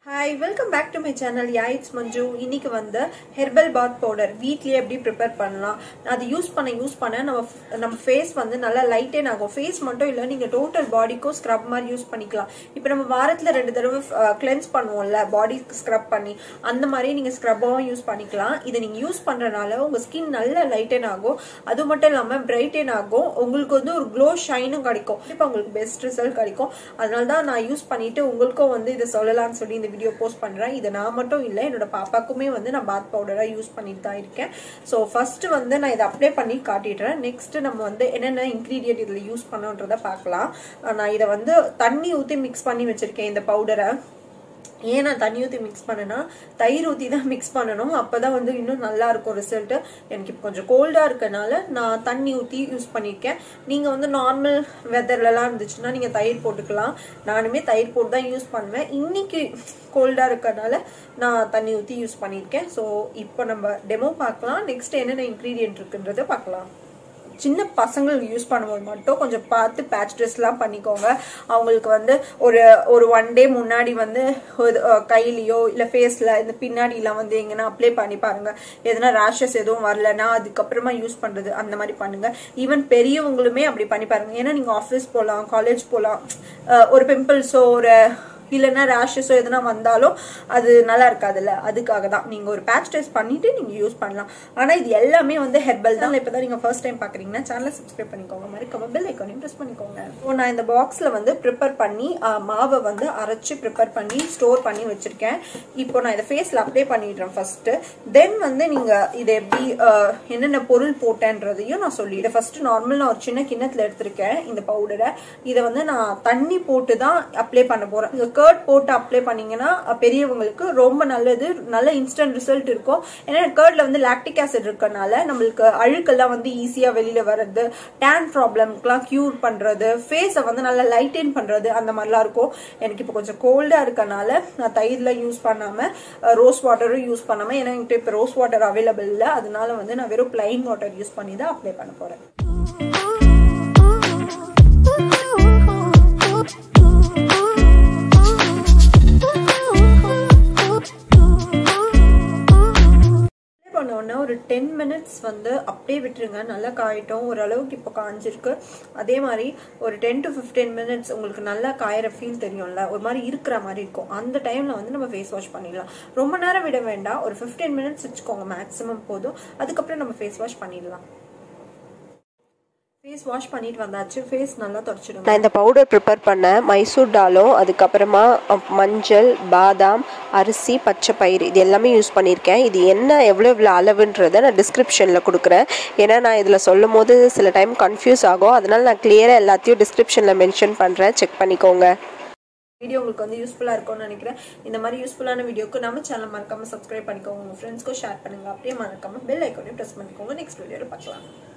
hi welcome back to my channel yeah it's Manju இன்னைக்கு வந்து herbal பாத் powder வீட்லயே எப்படி ப்ரிப்பேர் பண்ணலாம் அது யூஸ் பண்ண யூஸ் பண்ண நம்ம நம்ம ஃபேஸ் வந்து நல்லா லைட்டேன் ஆகும் ஃபேஸ் மட்டும் இல்லை நீங்க டோட்டல் பாடிக்கும் ஸ்க்ரப் மாதிரி யூஸ் பண்ணிக்கலாம் இப்போ நம்ம வாரத்துல ரெண்டு தடவை கிளென்ஸ் பண்ணுவோம்ல பாடி ஸ்க்ரப் பண்ணி அந்த மாதிரி நீங்க ஸ்க்ரப்பாகவும் யூஸ் பண்ணிக்கலாம் இதை நீங்க யூஸ் பண்றதுனால உங்க ஸ்கின் நல்ல லைட்டேன் ஆகும் அது மட்டும் இல்லாம பிரைட்டேன் ஆகும் உங்களுக்கு வந்து ஒரு க்ளோ ஷைனும் கிடைக்கும் இப்போ உங்களுக்கு பெஸ்ட் ரிசல்ட் கிடைக்கும் அதனால தான் நான் யூஸ் பண்ணிட்டு உங்களுக்கும் வந்து இதை சொல்லலாம்னு சொல்லி இந்த வீடியோ போஸ்ட் பண்றேன் இது நான் மட்டும் இல்லை என்னோட பாப்பாக்குமே வந்து நான் பாத் பவுடரா யூஸ் பண்ணிட்டு தான் இருக்கேன் ஸோ ஃபர்ஸ்ட் வந்து நான் இதை அப்ளை பண்ணி காட்டிடுறேன் நெக்ஸ்ட் நம்ம வந்து என்னென்ன இன்க்ரீடியன்ட் இதில் யூஸ் பண்ணோன்றத பார்க்கலாம் நான் இதை வந்து தண்ணி ஊற்றி மிக்ஸ் பண்ணி வச்சிருக்கேன் இந்த பவுடரை ஏன் நான் தண்ணி ஊற்றி மிக்ஸ் பண்ணேன்னா தயிர் ஊற்றி தான் மிக்ஸ் பண்ணணும் அப்போ தான் வந்து இன்னும் நல்லா இருக்கும் ரிசல்ட்டு எனக்கு இப்போ கொஞ்சம் கோல்டாக இருக்கனால நான் தண்ணி ஊற்றி யூஸ் பண்ணியிருக்கேன் நீங்கள் வந்து நார்மல் வெதர்லலாம் இருந்துச்சுன்னா நீங்கள் தயிர் போட்டுக்கலாம் நானுமே தயிர் போட்டு தான் யூஸ் பண்ணுவேன் இன்னைக்கு கோல்டாக இருக்கறனால நான் தண்ணி ஊற்றி யூஸ் பண்ணியிருக்கேன் ஸோ இப்போ நம்ம டெமோ பார்க்கலாம் நெக்ஸ்ட் என்னென்ன இன்க்ரீடியன்ட் இருக்குன்றதை பார்க்கலாம் சின்ன பசங்கள் யூஸ் பண்ணும்போது மட்டும் கொஞ்சம் பார்த்து பேட்ச் ட்ரெஸ்லாம் பண்ணிக்கோங்க அவங்களுக்கு வந்து ஒரு ஒரு ஒன் டே முன்னாடி வந்து கையிலையோ இல்லை ஃபேஸில் இந்த பின்னாடிலாம் வந்து எங்கன்னா அப்ளை பண்ணி பாருங்க எதனா ரேஷஸ் எதுவும் வரலன்னா அதுக்கப்புறமா யூஸ் பண்ணுறது அந்த மாதிரி பண்ணுங்க ஈவன் பெரியவங்களுமே அப்படி பண்ணி பாருங்க ஏன்னா நீங்கள் ஆஃபீஸ் போகலாம் காலேஜ் போகலாம் ஒரு பிம்பிள்ஸோ ஒரு இல்லைன்னா ரேஷஸோ எதுனா வந்தாலும் அது நல்லா இருக்காதுல்ல அதுக்காக தான் நீங்கள் ஒரு பேட்ச் டெஸ்ட் பண்ணிட்டு நீங்கள் யூஸ் பண்ணலாம் ஆனால் இது எல்லாமே வந்து ஹெர்பல் தான் இப்போ தான் நீங்கள் ஃபர்ஸ்ட் டைம் பார்க்குறீங்கன்னா சேனலை சப்ஸ்கிரைப் பண்ணிக்கோங்க மறக்காம பெல் ஐக்கானையும் ப்ரெஸ் பண்ணிக்கோங்க இப்போ நான் இந்த பாக்ஸில் வந்து ப்ரிப்பேர் பண்ணி மாவை வந்து அரைச்சி ப்ரிப்பேர் பண்ணி ஸ்டோர் பண்ணி வச்சுருக்கேன் இப்போ நான் இதை ஃபேஸில் அப்ளை பண்ணிடுறேன் ஃபர்ஸ்ட்டு தென் வந்து நீங்கள் இதை எப்படி என்னென்ன பொருள் போட்டேன்றதையும் நான் சொல்லிடுறேன் ஃபர்ஸ்ட் நார்மல் நான் ஒரு சின்ன கிண்ணத்தில் எடுத்திருக்கேன் இந்த பவுடரை இதை வந்து நான் தண்ணி போட்டு தான் அப்ளை பண்ண போகிறேன் கர்ட் போட்டு அப்ளை பண்ணீங்கன்னா பெரியவங்களுக்கு ரொம்ப நல்லது நல்ல இன்ஸ்டன்ட் ரிசல்ட் இருக்கும் ஏன்னா கர்ட்ல வந்து லாக்டிக் ஆசிட் இருக்கனால நம்மளுக்கு அழுக்கெல்லாம் வந்து ஈஸியா வெளியில வர்றது டேன் ப்ராப்ளம்க்குலாம் கியூர் பண்றது ஃபேஸை வந்து நல்லா லைட்டன் பண்றது அந்த மாதிரிலாம் இருக்கும் எனக்கு இப்போ கொஞ்சம் கோல்டா இருக்கனால நான் தயிர்ல யூஸ் பண்ணாம ரோஸ் வாட்டரும் யூஸ் பண்ணாம ஏன்னா என்கிட்ட இப்போ ரோஸ் வாட்டர் அவைலபிள் இல்லை அதனால வந்து நான் வெறும் பிளைன் வாட்டர் யூஸ் பண்ணி தான் அப்ளை பண்ண போறேன் பண்ணோன்னா ஒரு டென் மினிட்ஸ் வந்து அப்படியே விட்டுருங்க நல்லா காயட்டும் ஓரளவுக்கு இப்போ காஞ்சிருக்கு அதே மாதிரி ஒரு டென் டு ஃபிஃப்டீன் மினிட்ஸ் உங்களுக்கு நல்லா காயிற ஃபீல் தெரியும்ல ஒரு மாதிரி இருக்கிற மாதிரி இருக்கும் அந்த டைமில் வந்து நம்ம ஃபேஸ் வாஷ் பண்ணிடலாம் ரொம்ப நேரம் விட வேண்டாம் ஒரு ஃபிஃப்டீன் மினிட்ஸ் வச்சுக்கோங்க மேக்ஸிமம் போதும் அதுக்கப்புறம் நம்ம ஃபேஸ் வாஷ் பண்ணிடலாம் ஃபேஸ் வாஷ் பண்ணிட்டு வந்தாச்சு ஃபேஸ் நல்லா தொடச்சிடுங்க நான் இந்த பவுடர் ப்ரிப்பேர் பண்ணேன் மைசூர் டாலும் அதுக்கப்புறமா மஞ்சள் பாதாம் அரிசி பச்சை பயிறு இது எல்லாமே யூஸ் பண்ணியிருக்கேன் இது என்ன எவ்வளோ எவ்வளோ அளவுன்றதை நான் டிஸ்கிரிப்ஷனில் கொடுக்குறேன் ஏன்னா நான் இதில் சொல்லும் போது சில டைம் கன்ஃபியூஸ் ஆகும் அதனால் நான் கிளியராக எல்லாத்தையும் டிஸ்கிரிப்ஷனில் மென்ஷன் பண்ணுறேன் செக் பண்ணிக்கோங்க வீடியோ உங்களுக்கு வந்து யூஸ்ஃபுல்லாக இருக்கும்னு நினைக்கிறேன் இந்த மாதிரி யூஸ்ஃபுல்லான வீடியோக்கு நம்ம சேனல் மறக்காம சப்ஸ்கிரைப் பண்ணிக்கோங்க உங்கள் ஃப்ரெண்ட்ஸ்க்கும் ஷேர் பண்ணுங்க அப்படியே மறக்காம பெல் ஐக்கோனையும் ப்ரெஸ் பண்ணிக்கோங்க நெக்ஸ்ட் வீடியோவில் பார்க்கலாம்